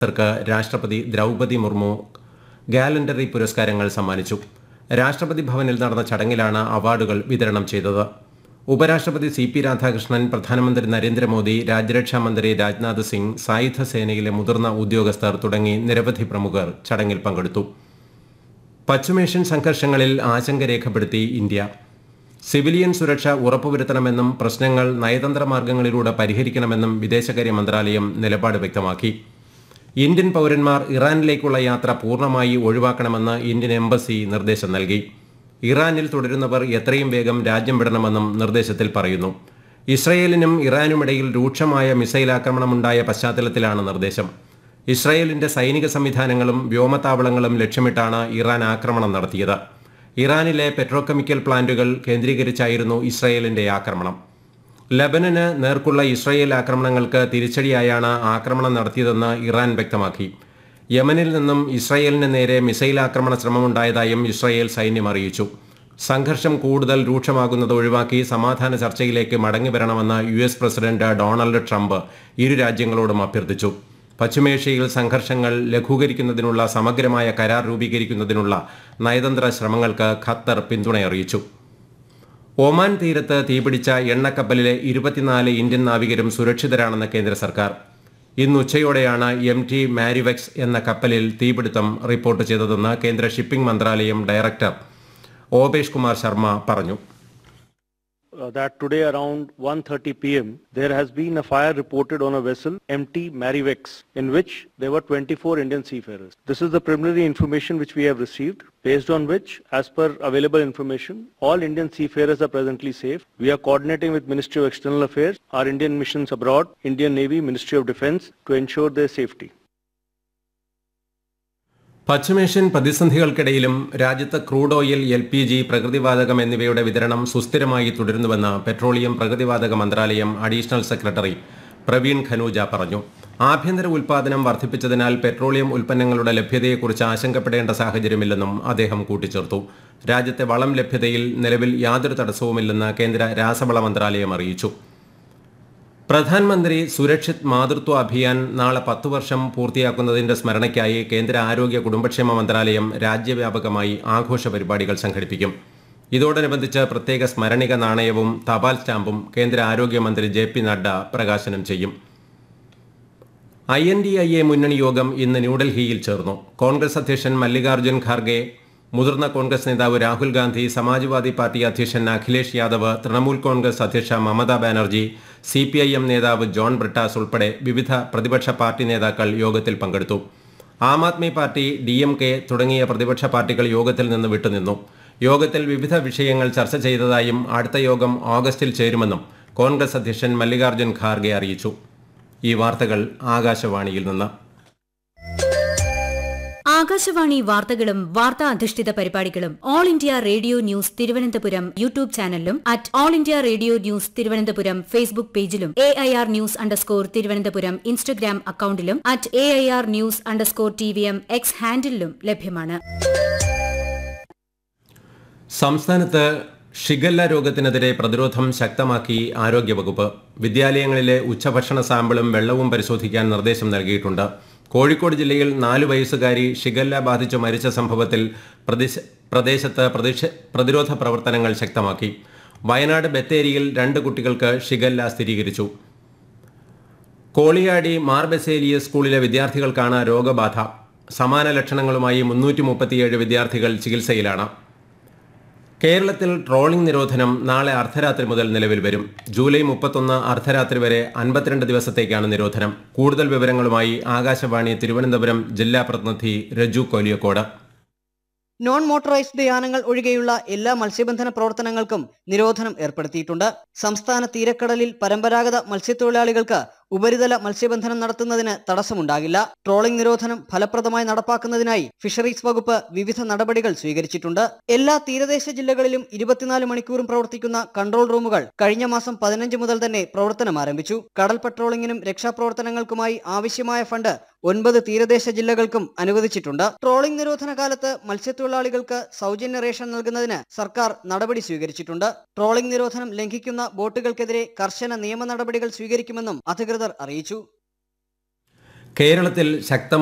ർക്ക് രാഷ്ട്രപതി ദ്രൗപതി മുർമു ഗാലണ്ടറി പുരസ്കാരങ്ങൾ സമ്മാനിച്ചു രാഷ്ട്രപതി ഭവനിൽ നടന്ന ചടങ്ങിലാണ് അവാർഡുകൾ വിതരണം ചെയ്തത് ഉപരാഷ്ട്രപതി സി പി രാധാകൃഷ്ണൻ പ്രധാനമന്ത്രി നരേന്ദ്രമോദി രാജ്യരക്ഷാ മന്ത്രി രാജ്നാഥ് സിംഗ് സായുധ സേനയിലെ മുതിർന്ന ഉദ്യോഗസ്ഥർ തുടങ്ങി നിരവധി പ്രമുഖർ ചടങ്ങിൽ പങ്കെടുത്തു പശ്ചിമേഷ്യൻ സംഘർഷങ്ങളിൽ ആശങ്ക രേഖപ്പെടുത്തി ഇന്ത്യ സിവിലിയൻ സുരക്ഷ ഉറപ്പുവരുത്തണമെന്നും പ്രശ്നങ്ങൾ നയതന്ത്ര മാർഗങ്ങളിലൂടെ പരിഹരിക്കണമെന്നും വിദേശകാര്യ മന്ത്രാലയം നിലപാട് വ്യക്തമാക്കി ഇന്ത്യൻ പൗരന്മാർ ഇറാനിലേക്കുള്ള യാത്ര പൂർണ്ണമായി ഒഴിവാക്കണമെന്ന് ഇന്ത്യൻ എംബസി നിർദ്ദേശം നൽകി ഇറാനിൽ തുടരുന്നവർ എത്രയും വേഗം രാജ്യം വിടണമെന്നും നിർദ്ദേശത്തിൽ പറയുന്നു ഇസ്രയേലിനും ഇറാനുമിടയിൽ രൂക്ഷമായ മിസൈൽ ആക്രമണമുണ്ടായ പശ്ചാത്തലത്തിലാണ് നിർദ്ദേശം ഇസ്രയേലിന്റെ സൈനിക സംവിധാനങ്ങളും വ്യോമത്താവളങ്ങളും ലക്ഷ്യമിട്ടാണ് ഇറാൻ ആക്രമണം നടത്തിയത് ഇറാനിലെ പെട്രോകെമിക്കൽ പ്ലാന്റുകൾ കേന്ദ്രീകരിച്ചായിരുന്നു ഇസ്രയേലിന്റെ ആക്രമണം ലബനന് നേർക്കുള്ള ഇസ്രയേൽ ആക്രമണങ്ങൾക്ക് തിരിച്ചടിയായാണ് ആക്രമണം നടത്തിയതെന്ന് ഇറാൻ വ്യക്തമാക്കി യമനിൽ നിന്നും ഇസ്രയേലിന് നേരെ മിസൈൽ ആക്രമണ ശ്രമമുണ്ടായതായും ഇസ്രയേൽ സൈന്യം അറിയിച്ചു സംഘർഷം കൂടുതൽ രൂക്ഷമാകുന്നത് ഒഴിവാക്കി സമാധാന ചർച്ചയിലേക്ക് മടങ്ങിവരണമെന്ന് U S president Donald Trump ഇരു രാജ്യങ്ങളോടും അഭ്യർത്ഥിച്ചു പശ്ചിമേഷ്യയിൽ സംഘർഷങ്ങൾ ലഘൂകരിക്കുന്നതിനുള്ള സമഗ്രമായ കരാർ രൂപീകരിക്കുന്നതിനുള്ള നയതന്ത്ര ശ്രമങ്ങൾക്ക് ഖത്തർ പിന്തുണയറിയിച്ചു ഒമാൻ തീരത്ത് തീപിടിച്ച എണ്ണക്കപ്പലിലെ ഇരുപത്തിനാല് ഇന്ത്യൻ നാവികരും സുരക്ഷിതരാണെന്ന് കേന്ദ്ര സർക്കാർ ഇന്ന് ഉച്ചയോടെയാണ് എം ടി മാരിവെക്സ് എന്ന കപ്പലിൽ തീപിടുത്തം റിപ്പോർട്ട് ചെയ്തതെന്ന് കേന്ദ്ര ഷിപ്പിംഗ് മന്ത്രാലയം ഡയറക്ടർ ഓപേഷ് കുമാർ ശർമ്മ പറഞ്ഞു uh, that today around 1:30 p.m. there has been a fire reported on a vessel MT Marivex in which there were 24 Indian seafarers. This is the preliminary information which we have received based on which as per available information all Indian seafarers are presently safe. We are coordinating with Ministry of External Affairs, our Indian missions abroad, Indian Navy, Ministry of Defense to ensure their safety. പശ്ചിമേഷ്യൻ പ്രതിസന്ധികൾക്കിടയിലും രാജ്യത്ത് crude oil L P G പ്രകൃതിവാതകം എന്നിവയുടെ വിതരണം സുസ്ഥിരമായി തുടരുന്നുവെന്ന് petroleum പ്രകൃതിവാതക മന്ത്രാലയം additional secretary Praveen ഖനൂജ പറഞ്ഞു ആഭ്യന്തര ഉൽപാദനം വർദ്ധിപ്പിച്ചതിനാൽ പെട്രോളിയം ഉൽപ്പന്നങ്ങളുടെ ലഭ്യതയെക്കുറിച്ച് ആശങ്കപ്പെടേണ്ട സാഹചര്യമില്ലെന്നും അദ്ദേഹം കൂട്ടിച്ചേർത്തു രാജ്യത്തെ വളം ലഭ്യതയിൽ നിലവിൽ യാതൊരു തടസ്സവുമില്ലെന്ന് കേന്ദ്ര രാസവള മന്ത്രാലയം അറിയിച്ചു പ്രധാനമന്ത്രി സുരക്ഷിത് മാതൃത്വ അഭിയാൻ നാളെ പത്തു വർഷം പൂർത്തിയാക്കുന്നതിന്റെ സ്മരണയ്ക്കായി കേന്ദ്ര ആരോഗ്യ കുടുംബക്ഷേമ മന്ത്രാലയം രാജ്യവ്യാപകമായി ആഘോഷ പരിപാടികൾ സംഘടിപ്പിക്കും ഇതോടനുബന്ധിച്ച് പ്രത്യേക സ്മരണിക നാണയവും തപാൽ സ്റ്റാമ്പും കേന്ദ്ര ആരോഗ്യമന്ത്രി ജെ പി നഡ്ഡ പ്രകാശനം ചെയ്യും I N D I A മുന്നണി യോഗം ഇന്ന് ന്യൂഡൽഹിയിൽ ചേർന്നു കോൺഗ്രസ് അധ്യക്ഷൻ മല്ലികാർജ്ജുൻ ഖാർഗെ മുതിർന്ന കോൺഗ്രസ് നേതാവ് രാഹുൽ ഗാന്ധി സമാജ്വാദി പാർട്ടി അധ്യക്ഷൻ അഖിലേഷ് യാദവ് തൃണമൂൽ കോൺഗ്രസ് അധ്യക്ഷ Mamata Banerjee C P I M നേതാവ് ജോൺ ബ്രിട്ടാസ് ഉൾപ്പെടെ വിവിധ പ്രതിപക്ഷ പാർട്ടി നേതാക്കൾ യോഗത്തിൽ പങ്കെടുത്തു Aam Aadmi party D M K തുടങ്ങിയ പ്രതിപക്ഷ പാർട്ടികൾ യോഗത്തിൽ നിന്ന് വിട്ടുനിന്നു യോഗത്തിൽ വിവിധ വിഷയങ്ങൾ ചർച്ച ചെയ്തതായും അടുത്ത യോഗം ഓഗസ്റ്റിൽ ചേരുമെന്നും കോൺഗ്രസ് അധ്യക്ഷൻ മല്ലികാർജ്ജുൻ ഖാർഗെ അറിയിച്ചു ഈ വാർത്തകൾ ആകാശവാണിയിൽ നിന്ന് ആകാശവാണി വാർത്തകളും വാർത്താ അധിഷ്ഠിത പരിപാടികളും All India Radio news Thiruvananthapuram YouTube ചാനലിലും at All India Radio news Thiruvananthapuram Facebook പേജിലും A I R news underscore Thiruvananthapuram Instagram അക്കൌണ്ടിലും at A I R news underscore T V M X ഹാൻഡിലും ലഭ്യമാണ് സംസ്ഥാനത്ത് ഷിഗല്ല രോഗത്തിനെതിരെ പ്രതിരോധം ശക്തമാക്കി ആരോഗ്യവകുപ്പ് വിദ്യാലയങ്ങളിലെ ഉച്ചഭക്ഷണ സാമ്പിളും വെള്ളവും പരിശോധിക്കാൻ നിർദ്ദേശം നൽകിയിട്ടുണ്ട് കോഴിക്കോട് ജില്ലയിൽ നാലു വയസ്സുകാരി ഷിഗല്ല ബാധിച്ചു മരിച്ച സംഭവത്തിൽ പ്രദേശ- പ്രദേശത്ത് പ്രതിഷ- പ്രതിരോധ പ്രവർത്തനങ്ങൾ ശക്തമാക്കി വയനാട് ബത്തേരിയിൽ രണ്ട് കുട്ടികൾക്ക് ഷിഗല്ല സ്ഥിരീകരിച്ചു കോളിയാടി മാർ ബസേലിയസ് സ്കൂളിലെ വിദ്യാർത്ഥികൾക്കാണ് രോഗബാധ സമാന ലക്ഷണങ്ങളുമായി മുന്നൂറ്റി മുപ്പത്തിയേഴ് വിദ്യാർത്ഥികൾ ചികിത്സയിലാണ് കേരളത്തിൽ ട്രോളിംഗ് നിരോധനം നാളെ അർദ്ധരാത്രി മുതൽ നിലവിൽ വരും ജൂലൈ മുപ്പത്തൊന്ന് അർദ്ധരാത്രി വരെ അൻപത്തിരണ്ട് ദിവസത്തേക്കാണ് നിരോധനം കൂടുതൽ വിവരങ്ങളുമായി ആകാശവാണി തിരുവനന്തപുരം ജില്ലാ പ്രതിനിധി രജു കോലിയക്കോട് നോൺ മോട്ടോറൈസ്ഡ് യാനങ്ങൾ ഒഴികെയുള്ള എല്ലാ മത്സ്യബന്ധന പ്രവർത്തനങ്ങൾക്കും നിരോധനം ഏർപ്പെടുത്തിയിട്ടുണ്ട് സംസ്ഥാന തീരക്കടലിൽ പരമ്പരാഗത മത്സ്യത്തൊഴിലാളികൾക്ക് ഉപരിതല മത്സ്യബന്ധനം നടത്തുന്നതിന് തടസ്സമുണ്ടാകില്ല ട്രോളിംഗ് നിരോധനം ഫലപ്രദമായി നടപ്പാക്കുന്നതിനായി ഫിഷറീസ് വകുപ്പ് വിവിധ നടപടികൾ സ്വീകരിച്ചിട്ടുണ്ട് എല്ലാ തീരദേശ ജില്ലകളിലും ഇരുപത്തിനാല് മണിക്കൂറും പ്രവർത്തിക്കുന്ന കൺട്രോൾ റൂമുകൾ കഴിഞ്ഞ മാസം പതിനഞ്ച് മുതൽ തന്നെ പ്രവർത്തനം ആരംഭിച്ചു കടൽ പട്രോളിംഗിനും രക്ഷാപ്രവർത്തനങ്ങൾക്കുമായി ആവശ്യമായ ഫണ്ട് ഒൻപത് തീരദേശ ജില്ലകൾക്കും അനുവദിച്ചിട്ടുണ്ട് ട്രോളിംഗ് നിരോധന കാലത്ത് മത്സ്യത്തൊഴിലാളികൾക്ക് സൗജന്യ റേഷൻ നൽകുന്നതിന് സർക്കാർ നടപടി സ്വീകരിച്ചിട്ടുണ്ട് ട്രോളിംഗ് നിരോധനം ലംഘിക്കുന്ന ബോട്ടുകൾക്കെതിരെ കർശന നിയമ നടപടികൾ സ്വീകരിക്കുമെന്നും അധികൃതർ അറിയിച്ചു കേരളത്തിൽ ശക്തമായ